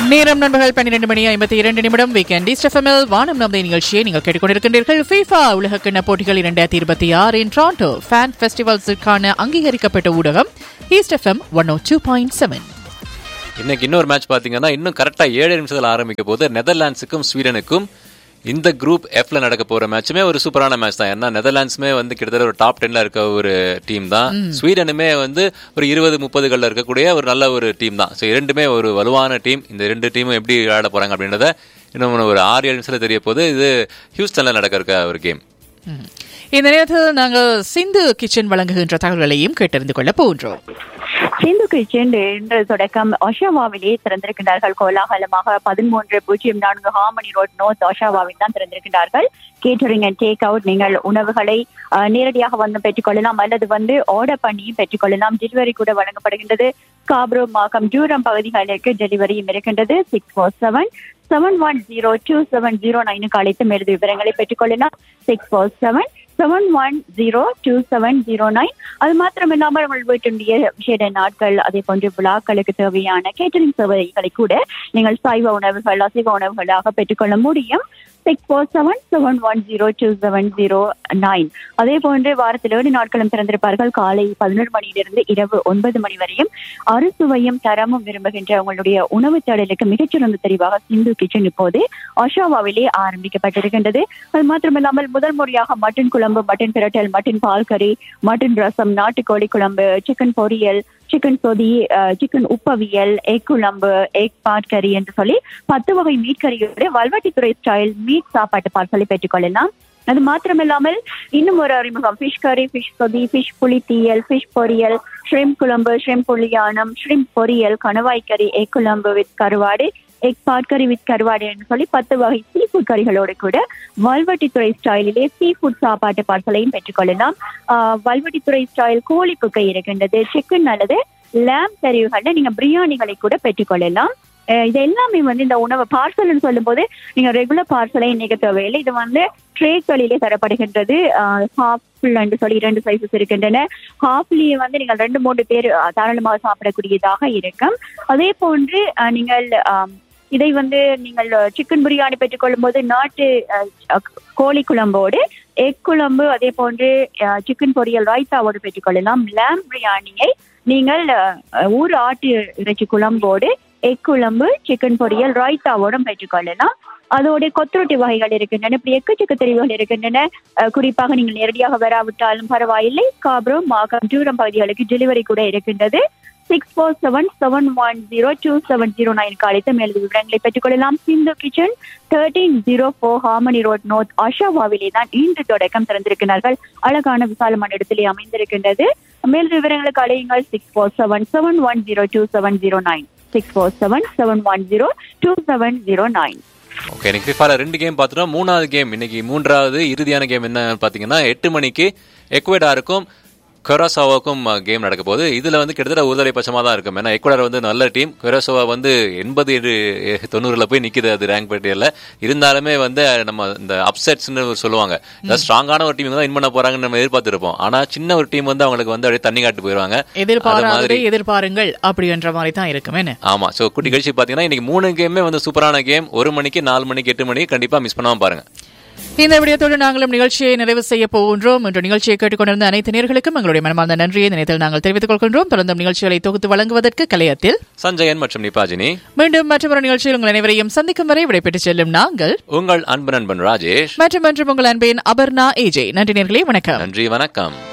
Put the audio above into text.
நேரம் நண்பர்கள் பன்னிரண்டு மணி ஐம்பத்தி இரண்டு நிமிடம் வீக்கெண்ட் இஸ்டெஃபமில் வானம் நமது நிகழ்ச்சியை நீங்கள் கேட்டுக்கொண்டிருக்கின்றீர்கள் ஃபீஃபா உலகக்கிண்ண போட்டிகள் இரண்டாயிரத்தி இருபத்தி ஆறின் டாரண்டோ ஃபேன் ஃபெஸ்டிவல்ஸுக்கான அங்கீகரிக்கப்பட்ட ஊடகம் east FM one oh two point seven இன்னைக்கு இன்னொரு மேட்ச் பாத்தீங்கன்னா இன்னும் கரெக்டா ஏழு நிமிஷத்துல ஆரம்பிக்க போது நெதர்லாண்ட்ஸுக்கும் ஸ்வீடனுக்கும் இந்த குரூப் எஃப்ல நடக்க போற மேட்சுமே ஒரு சூப்பரான மேட்ச் தான் ஏன்னா நெதர்லாண்ட்ஸுமே வந்து கிட்டத்தட்ட ஒரு டாப் டென்ல இருக்க ஒரு டீம் தான் ஸ்வீடனுமே வந்து ஒரு இருபது முப்பதுகள்ல இருக்கக்கூடிய ஒரு நல்ல ஒரு டீம் தான் ஸோ இரண்டுமே ஒரு வலுவான டீம் இந்த ரெண்டு டீமும் எப்படி விளையாட போறாங்க அப்படின்றத இன்னும் ஒரு ஆறு ஏழு நிமிஷத்துல தெரிய போது இது ஹியூஸ்டன்ல நடக்க இருக்க ஒரு கேம் இந்த நேரத்தில் நாங்கள் சிந்து கிச்சன் வழங்குகின்ற தகவல்களையும் கேட்டறிந்து கொள்ள போகின்றோம் சிந்து கிச்சன் இன்று தொடக்கம் ஒஷாவாவிலே திறந்திருக்கின்றார்கள் கோலாகலமாக பதிமூன்று பூஜ்ஜியம் நான்கு ஹாமனி ரோட் நோர்த் ஒஷாவாவில் தான் திறந்திருக்கின்றார்கள் கேட்டரிங் அண்ட் டேக் அவுட் நீங்கள் உணவுகளை அஹ், நேரடியாக வந்து பெற்றுக்கொள்ளலாம் அல்லது வந்து ஆர்டர் பண்ணி பெற்றுக்கொள்ளலாம் டெலிவரி கூட வழங்கப்படுகின்றது காப்ரோ மாக்கம் ஜூரம் பகுதிகளுக்கு டெலிவரியும் இருக்கின்றது six four seven seven one zero two seven zero நைனுக்கு அழைத்து மேலது விவரங்களை பெற்றுக்கொள்ளலாம் six four seven seven one zero two seven zero nine அது மாத்திரமில்லாமல் உங்கள் வீட்டுடைய விசேட நாட்கள் அதே போன்று விழாக்களுக்கு தேவையான கேட்டரிங் சேவைகளை கூட நீங்கள் சைவ உணவுகள் அசைவ உணவுகளாக பெற்றுக்கொள்ள முடியும் six four seven seven one zero two seven zero nine அதே போன்று வாரத்தில் ஏழு நாட்களும் திறந்திருப்பார்கள் காலை பதினொரு மணியிலிருந்து இரவு ஒன்பது மணி வரையும் அறுசுவையும் தரமும் விரும்புகின்ற உங்களுடைய உணவு தேடலுக்கு மிகச்சிறந்த தெரிவாக சிந்து கிச்சன் இப்போது ஒஷாவாவிலே ஆரம்பிக்கப்பட்டிருக்கின்றது அது மாத்திரமில்லாமல் முதல் முறையாக மட்டன் குழம்பு மட்டன் பிரட்டல் மட்டன் பால் கறி மட்டன் ரசம் நாட்டுக்கோழி குழம்பு சிக்கன் பொரியல் சிக்கன் சொதி சிக்கன் உப்பவியல் எக் குழம்பு எக் பாட் கறி என்று சொல்லி பத்து வகை மீட் கறியோடு வல்வட்டித்துறை ஸ்டைல் மீட் சாப்பாட்டு பார்சலை பெற்றுக்கொள்ளலாம் அது மாத்திரமில்லாமல் இன்னும் ஒரு அறிமுகம் ஃபிஷ் கறி ஃபிஷ் சொதி ஃபிஷ் புளி தீயல் ஃபிஷ் பொரியல் ஷ்ரிம் குழம்பு ஷ்ரிம் புளியானம் ஷ்ரிம் பொரியல் கணவாய் கறி எக் குழம்பு வித் கருவாடு எக் பாட்கறி வித் கருவாடு என்று சொல்லி பத்து வகை சீ ஃபுட் கறிகளோடு கூட வல்வட்டித்துறை ஸ்டைலிலே சீ ஃபுட் சாப்பாட்டு பார்சலையும் பெற்றுக்கொள்ளலாம் ஆஹ் வல்வட்டித்துறை ஸ்டைல் கோழி குக்கை இருக்கின்றது சிக்கன் அல்லது லேம் தெரிவுகள்ல நீங்க பிரியாணிகளை கூட பெற்றுக்கொள்ளலாம் அஹ் இது எல்லாமே வந்து இந்த உணவு பார்சல்னு சொல்லும்போது நீங்க ரெகுலர் பார்சலை இன்னைக்கு தேவையில்லை இது வந்து ட்ரேக்களிலே தரப்படுகின்றது ஹாஃப் என்று சொல்லி இரண்டு சைஸஸ் இருக்கின்றன ஹாஃப்லயே வந்து நீங்கள் ரெண்டு மூன்று பேர் அஹ், தாராளமாக சாப்பிடக்கூடியதாக இருக்கும் அதே போன்று அஹ், நீங்கள் ஆம், இதை வந்து நீங்கள் சிக்கன் பிரியாணி பெற்றுக்கொள்ளும் போது நாட்டு அஹ், அஹ், கோழி குழம்போடு எக் குழம்பு அதே போன்று சிக்கன் பொரியல் ரைத்தாவோடு பெற்றுக்கொள்ளலாம் லேம் பிரியாணியை நீங்கள் அஹ், ஊர் ஆட்டு இறைச்சி குழம்போடு எக் குழம்பு சிக்கன் பொரியல் ரைத்தாவோடும் பெற்றுக்கொள்ளலாம் அதோட கொத்துரொட்டி வகைகள் இருக்கின்றன இப்படி எக்கச்சக்க தெரிவுகள் இருக்கின்றன அஹ், குறிப்பாக நீங்கள் நேரடியாக வராவிட்டாலும் பரவாயில்லை காப்ரோ மாகம் தூரம் பகுதிகளுக்கு டெலிவரி கூட இருக்கின்றது six four seven seven one zero two seven zero nine அழைத்து மேலது விவரங்களை பெற்றுக்கொள்ளலாம் Sindhu kitchen thirteen zero four harmony road north அஷாவாவிலே தான் இன்று தொடக்கம் திறந்திருக்கிறார்கள் அழகான விசாலமான இடத்திலே அமைந்திருக்கின்றது மேல் விவரங்களுக்கு அழையுங்கள் six four seven seven one zero two seven zero nine six four seven seven one zero two seven zero nine okay எனக்கு ஃபிஃபால ரெண்டு கேம் பார்த்துட்டோம் மூணாவது கேம் இன்னைக்கு மூன்றாவது இறுதியான கேம் என்ன பார்த்தீங்கன்னா எட்டு மணிக்கு எக்வேடாருக்கும் கொராசோவாவுக்கும் கேம் நடக்க போகுது இதுல வந்து கிட்டத்தட்ட ஒருதலை பட்சமா தான் இருக்கும் ஏன்னா எக்வடார் வந்து நல்ல டீம் கொராசோவா வந்து எண்பது தொண்ணூறுல போய் நிக்குது அது ரேங்க் பட்டியலில் இருந்தாலுமே வந்து நம்ம இந்த அப்செட்ஸ்னு சொல்லுவாங்க அதாவது ஸ்ட்ராங்கான ஒரு டீம் தான் வின் பண்ண போறாங்கன்னு நம்ம எதிர்பார்த்திருப்போம் ஆனா சின்ன ஒரு டீம் வந்து அவங்களுக்கு வந்து அப்படியே தண்ணி காட்டு போயிடுவாங்க அது எதிர்பாராததை மாதிரி எதிர்பாருங்கள் அப்படின்ற மாதிரி தான் இருக்கும் என்ன ஆமா சோ குட்டி கழிச்சு பாத்தீங்கன்னா இன்னைக்கு மூணு கேமே வந்து சூப்பரான கேம் ஒரு மணிக்கு நாலு மணிக்கு எட்டு மணிக்கு கண்டிப்பா மிஸ் பண்ணாம பாருங்க இந்த விடயத்தோடு நாங்களும் நிகழ்ச்சியை நிறைவு செய்ய போகின்றோம் என்ற நிகழ்ச்சியை கேட்டுக்கொண்டிருந்த அனைத்து நேர்களுக்கும் எங்களுடைய மனமார்ந்த நன்றியை இந்த நேரத்தில் நாங்கள் தெரிவித்துக் கொள்கின்றோம் தொடர்ந்தும் நிகழ்ச்சிகளை தொகுத்து வழங்குவதற்கு கலையத்தில் சஞ்சயன் மற்றும் நிபாஜினி மீண்டும் மற்றொரு நிகழ்ச்சியில் உங்கள் அனைவரையும் சந்திக்கும் வரை விடைபெற்றுச் செல்லும் நாங்கள் உங்கள் அன்பு நண்பன் ராஜேஷ் மற்றும் மற்றும் உங்கள் அன்பின் அபர்ணா ஏஜே நன்றி நேர்களே வணக்கம் நன்றி வணக்கம்